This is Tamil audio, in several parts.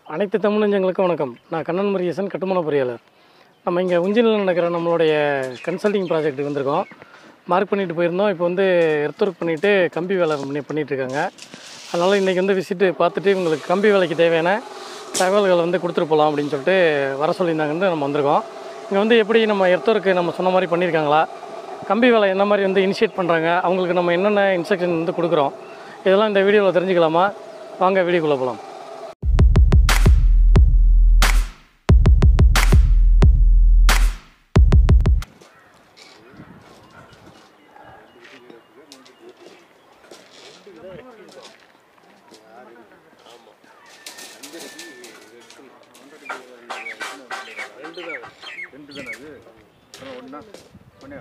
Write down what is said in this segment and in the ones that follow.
அனைத்து தமிழஞ்சங்களுக்கும் வணக்கம் நான் கண்ணன் முருகேசன் கட்டுமான பொறியாளர் நம்ம இங்கே உஞ்சினில் நடக்கிற நம்மளுடைய கன்சல்டிங் ப்ராஜெக்ட்டுக்கு வந்திருக்கோம் மார்க் பண்ணிட்டு போயிருந்தோம் இப்போ வந்து எர்த்தொர்க் பண்ணிவிட்டு கம்பி வேலை பண்ணி பண்ணிட்டு இருக்காங்க அதனால் இன்றைக்கி வந்து விசிட்டு பார்த்துட்டு இவங்களுக்கு கம்பி வேலைக்கு தேவையான தகவல்களை வந்து கொடுத்துட்டு போகலாம் அப்படின்னு சொல்லிட்டு வர சொல்லியிருந்தாங்கன்னு நம்ம வந்திருக்கோம் இங்கே வந்து எப்படி நம்ம எர்த்தொர்க்கு நம்ம சொன்ன மாதிரி பண்ணியிருக்காங்களா கம்பி வேலை என்ன மாதிரி வந்து இனிஷியேட் பண்ணுறாங்க அவங்களுக்கு நம்ம என்னென்ன இன்ஸ்ட்ரக்ஷன் வந்து கொடுக்குறோம் இதெல்லாம் இந்த வீடியோவில் தெரிஞ்சுக்கலாமா வாங்க வீடியோக்குள்ளே போகலாம் ரெண்டு தானே அது ஒன்றா ஒன்றே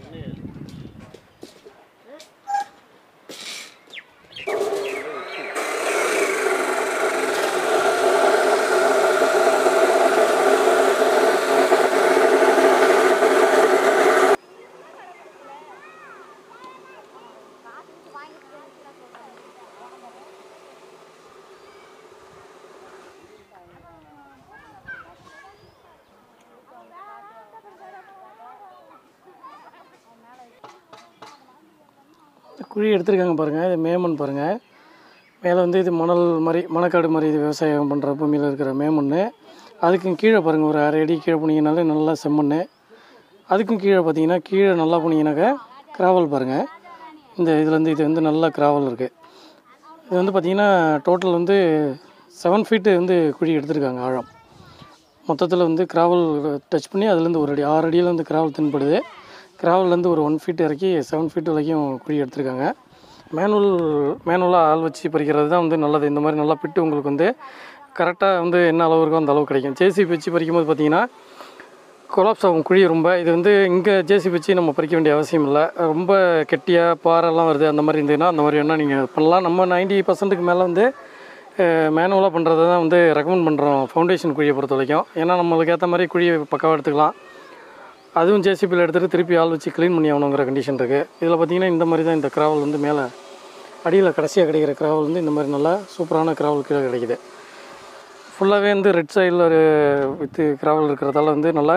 குழி எடுத்திருக்காங்க பாருங்கள் இது மேமண் பாருங்கள் மேலே வந்து இது மணல் மாதிரி மணக்காடு மாதிரி இது விவசாயம் பண்ணுற பூமியில் இருக்கிற மேமண் அதுக்கும் கீழே பாருங்கள் ஒரு அரை அடி கீழே போனீங்கனாலே நல்லா செம்மண் அதுக்கும் கீழே பார்த்தீங்கன்னா கீழே நல்லா போனீங்கன்னாக்கா கிராவல் பாருங்கள் இந்த இதுலேருந்து இது வந்து நல்லா கிராவல் இருக்குது இது வந்து பார்த்திங்கன்னா டோட்டல் வந்து செவன் ஃபீட்டு வந்து குழி எடுத்திருக்காங்க ஆழம் மொத்தத்தில் வந்து கிராவல் டச் பண்ணி அதுலேருந்து ஒரு அடி ஆறு அடியில் வந்து கிராவல் தென்படுது கிராவல்லேருந்து ஒரு ஒன் ஃபீட் இறக்கி செவன் ஃபீட் வரைக்கும் குழி எடுத்திருக்காங்க மேனுவல் மேனுவலாக ஆள் வச்சு பறிக்கிறது தான் வந்து நல்லது இந்த மாதிரி நல்லா பிட்டு உங்களுக்கு வந்து கரெக்டாக வந்து என்ன அளவு இருக்கோ அந்த அளவு கிடைக்கும் ஜேசிபி வச்சு பறிக்கும்போது பார்த்தீங்கன்னா கொலாப்ஸ் ஆகும் குழி ரொம்ப இது வந்து இங்கே ஜேசிபி வச்சு நம்ம பறிக்க வேண்டிய அவசியம் இல்லை ரொம்ப கெட்டியாக பாறைலாம் வருது அந்த மாதிரி இருந்ததுன்னா அந்த மாதிரி வேணால் நீங்கள் பண்ணலாம் நம்ம நைன்டி பர்சன்ட்டுக்கு மேலே வந்து மேனுவலாக பண்ணுறதை தான் வந்து ரெக்கமெண்ட் பண்ணுறோம் ஃபவுண்டேஷன் குழியை பொறுத்த வரைக்கும் ஏன்னா நம்மளுக்கு ஏற்ற மாதிரி குழியை பக்காவாக எடுத்துக்கலாம் அதுவும் ஜேசிபியில் எடுத்துகிட்டு திருப்பி ஆள் வச்சு க்ளீன் பண்ணி ஆகணுங்கிற கண்டிஷன் இருக்குது இதில் பார்த்தீங்கன்னா இந்த மாதிரி தான் இந்த கிராவல் வந்து மேலே அடியில் கடைசியாக கிடைக்கிற கிராவல் வந்து இந்த மாதிரி நல்லா சூப்பரான கிராவல் கீழே கிடைக்குது ஃபுல்லாகவே வந்து ரெட் சைடில் ஒரு வித்து கிராவல் இருக்கிறதால வந்து நல்லா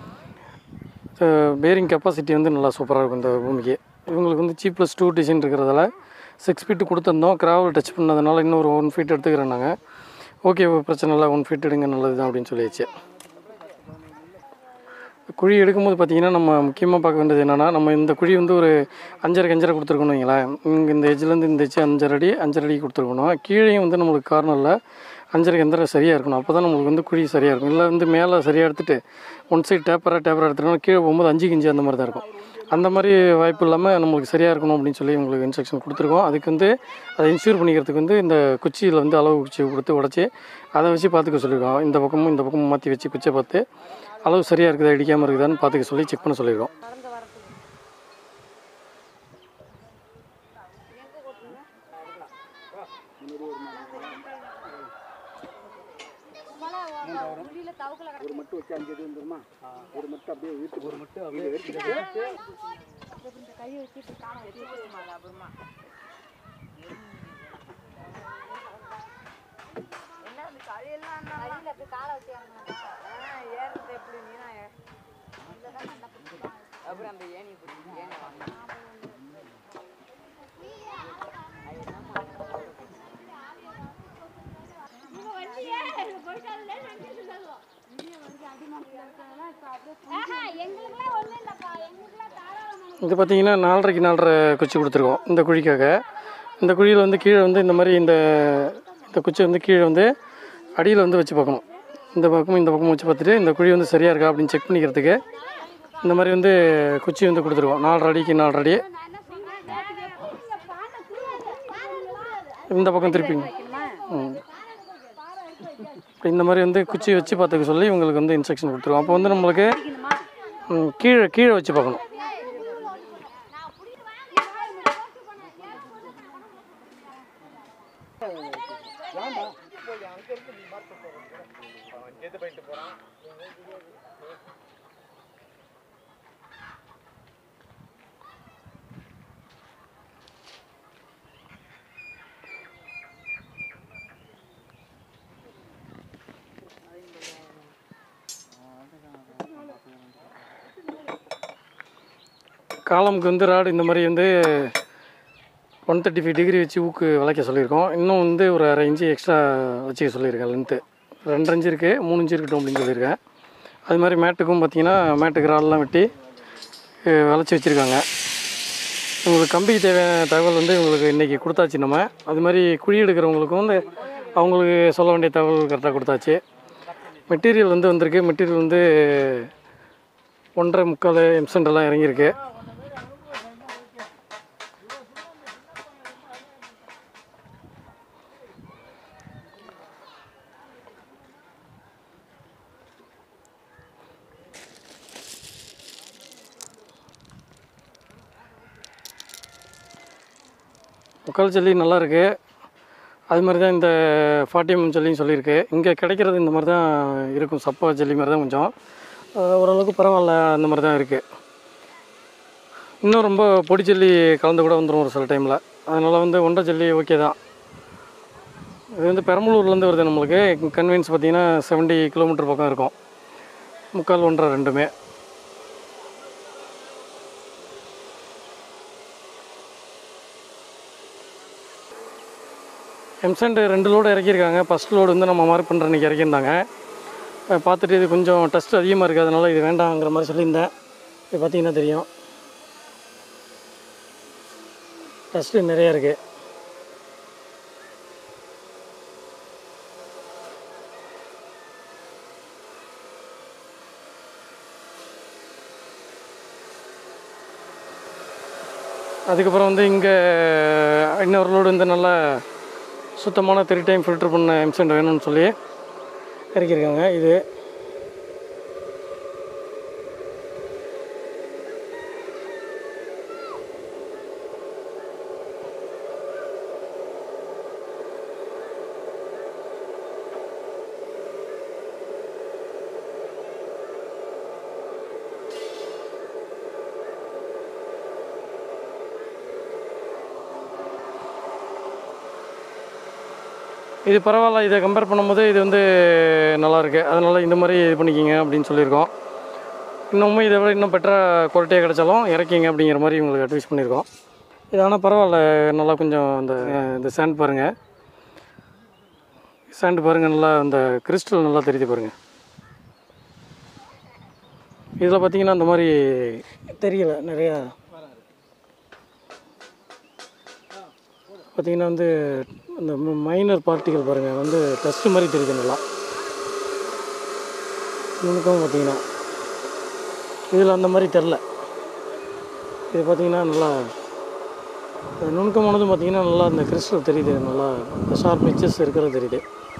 பேரிங் கெப்பாசிட்டி வந்து நல்லா சூப்பராக இருக்கும் இந்த பூமிக்கு இவங்களுக்கு வந்து சீப் ப்ளஸ் டூ டிசைன் இருக்கிறதால சிக்ஸ் ஃபீட்டு கொடுத்துருந்தோம் கிராவல் டச் பண்ணதுனால இன்னொரு ஒன் ஃபீட் எடுத்துக்கிறேன் நாங்கள் ஓகே பிரச்சனை இல்லை ஒன் ஃபீட் எடுங்க நல்லது தான் அப்படின்னு சொல்லியாச்சு குழி எடுக்கும்போது பார்த்தீங்கன்னா நம்ம முக்கியமாக பார்க்க வேண்டியது என்னென்னா நம்ம இந்த குழி வந்து ஒரு அஞ்சரை அஞ்சரை கொடுத்துருக்கணும் வைங்களேன் இங்கே இந்த எஜ்ஜிலேருந்து இந்த எஜ்ஜு அஞ்சரை அடி அஞ்சரை அடி கொடுத்துருக்கணும் கீழேயும் வந்து நம்மளுக்கு கார்னரில் அஞ்சரைக்கு எந்தரை சரியாக இருக்கணும் அப்போ தான் நம்மளுக்கு வந்து குழி சரியாக இருக்கும் இல்லை வந்து மேலே சரியாக எடுத்துகிட்டு ஒன் சைடு டேப்பராக டேப்பராக எடுத்துட்டோம்னா கீழே போகும்போது அஞ்சு கிஞ்சி அந்த மாதிரி தான் இருக்கும் அந்த மாதிரி வாய்ப்பு இல்லாமல் நம்மளுக்கு சரியாக இருக்கணும் அப்படின்னு சொல்லி உங்களுக்கு இன்ஸ்ட்ரக்ஷன் கொடுத்துருக்கோம் அதுக்கு வந்து அதை இன்சூர் பண்ணிக்கிறதுக்கு வந்து இந்த குச்சியில் வந்து அளவு குச்சி கொடுத்து உடச்சி அதை வச்சு பார்த்துக்க சொல்லியிருக்கோம் இந்த பக்கமும் இந்த பக்கமும் மாற்றி வச்சு குச்சியை பார்த்து அளவு சரியாக இருக்குதா இடிக்காமல் இருக்குதான்னு பார்த்துக்க சொல்லி செக் பண்ண சொல்லியிருக்கோம் ஒரு மட்டும் வச்சு அஞ்சு இது வந்துருமா ஒரு மட்டும் அப்படியே வீட்டுக்கு ஒரு மட்டும் அப்படியே எங்களுக்குலாம் ஒன்றும் இல்லைப்பா எங்களுக்குலாம் தாராளமான இது பார்த்தீங்கன்னா நாலரைக்கு நாலரை குச்சி கொடுத்துருக்கோம் இந்த குழிக்காக இந்த குழியில் வந்து கீழே வந்து இந்த மாதிரி இந்த இந்த குச்சி வந்து கீழே வந்து அடியில் வந்து வச்சு பார்க்கணும் இந்த பக்கமும் இந்த பக்கமும் வச்சு பார்த்துட்டு இந்த குழி வந்து சரியாக இருக்கா அப்படின்னு செக் பண்ணிக்கிறதுக்கு இந்த மாதிரி வந்து குச்சி வந்து கொடுத்துருக்கோம் நாலரை அடிக்கு நாலரை அடி இந்த பக்கம் திருப்பிங்க ம் இப்ப இந்த மாதிரி வந்து குச்சி வச்சு பார்த்துக்க சொல்லி உங்களுக்கு வந்து இன்ஸ்ட்ரக்ஷன் கொடுத்துருவோம் அப்போ வந்து நம்மளுக்கு ம், கீழே கீழே வச்சு பார்க்கணும் காலமுக்கு வந்து ராடு இந்த மாதிரி வந்து ஒன் தேர்ட்டி ஃபைவ் டிகிரி வச்சு ஊக்கு விளைக்க சொல்லியிருக்கோம் இன்னும் வந்து ஒரு அரை இன்ச்சு எக்ஸ்ட்ரா வச்சுக்க சொல்லியிருக்கேன் லென்த்து ரெண்டு இன்ச்சு இருக்குது மூணு இன்ச்சு இருக்கட்டும் அப்படின்னு சொல்லியிருக்கேன் அது மாதிரி மேட்டுக்கும் பார்த்தீங்கன்னா மேட்டுக்கு ராடெலாம் வெட்டி அஹ், விளைச்சி வச்சுருக்காங்க உங்களுக்கு கம்பிக்கு தேவையான தகவல் வந்து உங்களுக்கு இன்றைக்கி கொடுத்தாச்சு நம்ம அது மாதிரி குழி எடுக்கிறவங்களுக்கும் வந்து அவங்களுக்கு சொல்ல வேண்டிய தகவல் கரெக்டாக கொடுத்தாச்சு மெட்டீரியல் வந்து வந்திருக்கு மெட்டீரியல் வந்து ஒன்றரை முக்கால் எம்சென்டெல்லாம் இறங்கியிருக்கு முக்கால் ஜல்லி நல்லா இருக்கு அது மாதிரி தான் இந்த ஃபார்ட்டி எம்எம் ஜல்லியும் சொல்லியிருக்கு இங்கே கிடைக்கிறது இந்த மாதிரி தான் இருக்கும் சப்பா ஜல்லி மாதிரி தான் கொஞ்சம் அஹ் ஓரளவுக்கு பரவாயில்ல அந்த மாதிரி தான் இருக்குது இன்னும் ரொம்ப பொடி ஜல்லி கலந்து கூட வந்துடும் ஒரு சில டைமில் அதனால் வந்து ஒன்றரை ஜல்லி ஓகே தான் இது வந்து பெரம்பலூர்லேருந்து வருது நம்மளுக்கு கன்வீன்ஸ் பார்த்தீங்கன்னா 70 கிலோமீட்டர் பக்கம் இருக்கும் முக்கால் ஒன்றரை ரெண்டுமே எம்சண்ட் ரெண்டு லோடு இறக்கியிருக்காங்க ஃபஸ்ட் லோடு வந்து நம்ம மார்க் பண்ணுற அன்றைக்கி இறக்கியிருந்தாங்க அஹ் பார்த்துட்டு இது கொஞ்சம் டஸ்ட் அதிகமாக இருக்குது அதனால் இது வேண்டாங்கிற மாதிரி சொல்லியிருந்தேன் இது பார்த்தீங்கன்னா தெரியும் டஸ்ட்டு நிறையா இருக்குது அதுக்கப்புறம் வந்து இங்கே இன்னொரு லோடு வந்து நல்லா சுத்தமான த்ரீ டைம் ஃபில்டர் பண்ண எம்சென்ட் வேணும்னு சொல்லி இறக்கியிருக்காங்க இது இது பரவாயில்ல இதை கம்பேர் பண்ணும்போது இது வந்து நல்லா இருக்கு அதனால் இந்த மாதிரி இது பண்ணிக்கிங்க அப்படின்னு சொல்லியிருக்கோம் இன்னமும் இதை விட இன்னும் பெட்டராக குவாலிட்டியாக கிடைச்சாலும் இறக்கிங்க அப்படிங்கிற மாதிரி உங்களுக்கு அட்வைஸ் பண்ணியிருக்கோம் இது ஆனால் பரவாயில்ல நல்லா கொஞ்சம் இந்த இந்த சாண்ட் பாருங்கள் சாண்ட் பாருங்கள் நல்லா அந்த கிறிஸ்டல் நல்லா தெரியுது பாருங்கள் இதில் பார்த்தீங்கன்னா இந்த மாதிரி தெரியல நிறையா பார்த்தீங்கன்னா வந்து அந்த மைனர் பார்ட்டிகள் பாருங்கள் வந்து டஸ்ட்டு மாதிரி தெரியுது நல்லா நுணுக்கம் பார்த்தீங்கன்னா இதில் அந்த மாதிரி தெரில இது பார்த்தீங்கன்னா நல்லா அது நுணுக்கமானதும் பார்த்தீங்கன்னா நல்லா அந்த கிறிஸ்டல் தெரியுது நல்லா ஷார்ப் மிச்சஸ் இருக்கிறது தெரியுது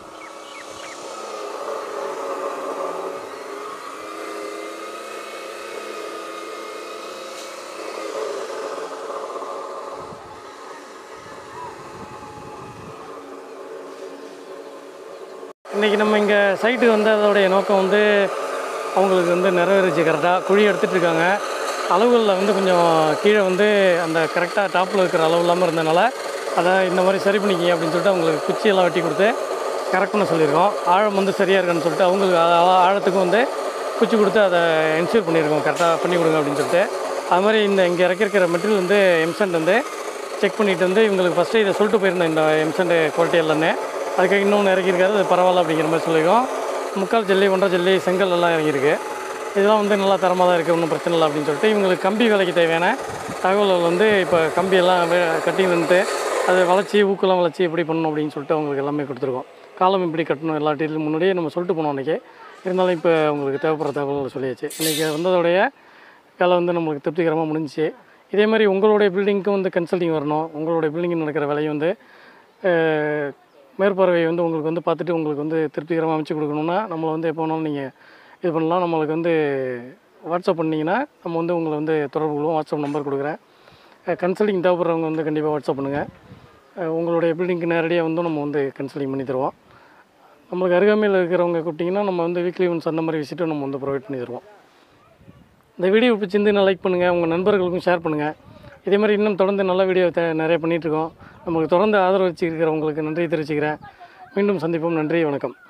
இன்றைக்கி நம்ம இங்கே சைட்டு வந்து அதோடைய நோக்கம் வந்து அவங்களுக்கு வந்து நிறைவேறிச்சு கரெக்டாக குழி எடுத்துகிட்டு இருக்காங்க அளவுகளில் வந்து கொஞ்சம் கீழே வந்து அந்த கரெக்டாக டாப்பில் இருக்கிற அளவு இல்லாமல் இருந்தனால அதை இந்த மாதிரி சரி பண்ணிக்கிங்க அப்படின்னு சொல்லிட்டு அவங்களுக்கு குச்சியெல்லாம் வெட்டி கொடுத்து கரெக்ட் பண்ண சொல்லியிருக்கோம் ஆழம் வந்து சரியாக இருக்கான்னு சொல்லிட்டு அவங்களுக்கு ஆ- ஆ- ஆழத்துக்கும் வந்து குச்சி கொடுத்து அதை என்ஷூர் பண்ணியிருக்கோம் கரெக்டாக பண்ணி கொடுங்க அப்படின்னு சொல்லிட்டு அது மாதிரி இந்த இங்கே இறக்கிருக்கிற மெட்டீரியல் வந்து எம்சண்ட் வந்து செக் பண்ணிட்டு வந்து இவங்களுக்கு ஃபஸ்ட்டு இதை சொல்லிட்டு போயிருந்தேன் இந்த எம்சண்ட் குவாலிட்டி எல்லாமே அதுக்காக இன்னொன்று இறக்கியிருக்காரு அது பரவாயில்ல அப்படிங்கிற மாதிரி சொல்லியிருக்கோம் முக்கால் ஜல்லி ஒன்றரை ஜல்லி செங்கல் எல்லாம் இறங்கியிருக்கு இதெல்லாம் வந்து நல்லா தரமாக தான் இருக்குது ஒன்றும் பிரச்சனை இல்லை அப்படின்னு சொல்லிட்டு இவங்களுக்கு கம்பி வேலைக்கு தேவையான தகவல்கள் வந்து இப்போ கம்பியெல்லாம் வே- கட்டி நின்றுட்டு அதை வளைச்சி ஊக்கெல்லாம் வளைச்சி எப்படி பண்ணணும் அப்படின்னு சொல்லிட்டு அவங்களுக்கு எல்லாமே கொடுத்துருக்கோம் காலம் இப்படி கட்டணும் எல்லா டீட்டெயிலும் முன்னாடியே நம்ம சொல்லிட்டு போனோம் அன்றைக்கி இருந்தாலும் இப்போ உங்களுக்கு தேவைப்படுற தகவல்கள் சொல்லியாச்சு இன்றைக்கி வந்ததோடைய வேலை வந்து நம்மளுக்கு திருப்திகரமாக முடிஞ்சிச்சு இதே மாதிரி உங்களுடைய பில்டிங்க்கும் வந்து கன்சல்டிங் வரணும் உங்களுடைய பில்டிங் நடக்கிற வேலையை வந்து அஹ், மேற்பார்வை வந்து உங்களுக்கு வந்து பார்த்துட்டு உங்களுக்கு வந்து திருப்திகரமாக அமைச்சு கொடுக்கணுன்னா நம்மளை வந்து எப்போ வேணாலும் நீங்கள் இது பண்ணலாம் நம்மளுக்கு வந்து வாட்ஸ்அப் பண்ணிங்கன்னா நம்ம வந்து உங்களை வந்து தொடர்பு கொள்வோம் வாட்ஸ்அப் நம்பர் கொடுக்குறேன் கன்சல்டிங் தேவைப்படுறவங்க வந்து கண்டிப்பாக வாட்ஸ்அப் பண்ணுங்கள் அஹ், உங்களுடைய பில்டிங்க்கு நேரடியாக வந்து நம்ம வந்து கன்சல்டிங் பண்ணி தருவோம் நம்மளுக்கு அருகாமையில் இருக்கிறவங்க கூப்பிட்டிங்கன்னா நம்ம வந்து வீக்லி ஒன்ஸ் அந்த மாதிரி விசிட்டும் நம்ம வந்து ப்ரொவைட் பண்ணி தருவோம் இந்த வீடியோ பிடிச்சிருந்து லைக் பண்ணுங்கள் உங்கள் நண்பர்களுக்கும் ஷேர் பண்ணுங்கள் இதே மாதிரி இன்னும் தொடர்ந்து நல்ல வீடியோ த நிறைய பண்ணிகிட்ருக்கோம் நமக்கு தொடர்ந்து ஆதரவு வச்சுருக்கிறவங்களுக்கு நன்றி தெரிவிச்சுக்கிறேன் மீண்டும் சந்திப்போம் நன்றி வணக்கம்